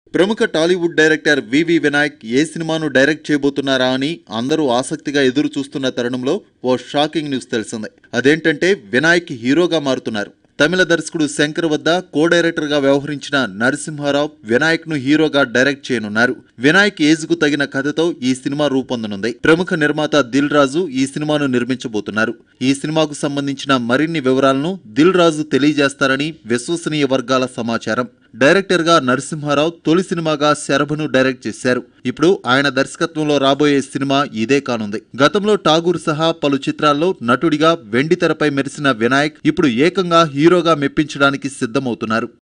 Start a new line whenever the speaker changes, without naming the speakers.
ప్రముఖ Tollywood director VV Vinayak ఏ సినిమాను డైరెక్ట్ చేయబోతున్నారా అని అందరూ ఆసక్తిగా ఎదురు చూస్తున్న తరుణంలో ఓ షాకింగ్ న్యూస్ తెలిసింది అదేంటంటే వినాయక్ హీరోగా మారుతున్నారు తమిళ దర్శకుడు శంకర్ వద్ద కో డైరెక్టర్ గా వ్యవహరించిన నరసింహారావు వినాయక్ ను హీరోగా డైరెక్ట్ చేయనున్నారు వినాయక్ ఏజ్ కు తగిన కథతో ఈ సినిమా రూపొందనుంది ప్రముఖ నిర్మాత దిల్ రాజు ఈ సినిమాను నిర్మించబోతున్నారు ఈ సినిమాకు సంబంధించిన మరిన్ని వివరాలను దిల్ రాజు తెలియజేస్తారని విశ్వసనీయ వర్గాల సమాచారం డైరెక్టర్ గా నరసింహారావు తొలి సినిమాగా శరభను డైరెక్ట్ చేశారు ఇప్పుడు ఆయన దర్శకత్వంలో రాబోయే సినిమా ఇదే కానుంది గతంలో ఠాగూర్ సహా పలు చిత్రాల్లో నటుడిగా వెండితెరపై మెరిసిన వినాయక్ ఇప్పుడు ఏకంగా హీరోగా మెప్పించడానికి సిద్ధమవుతున్నారు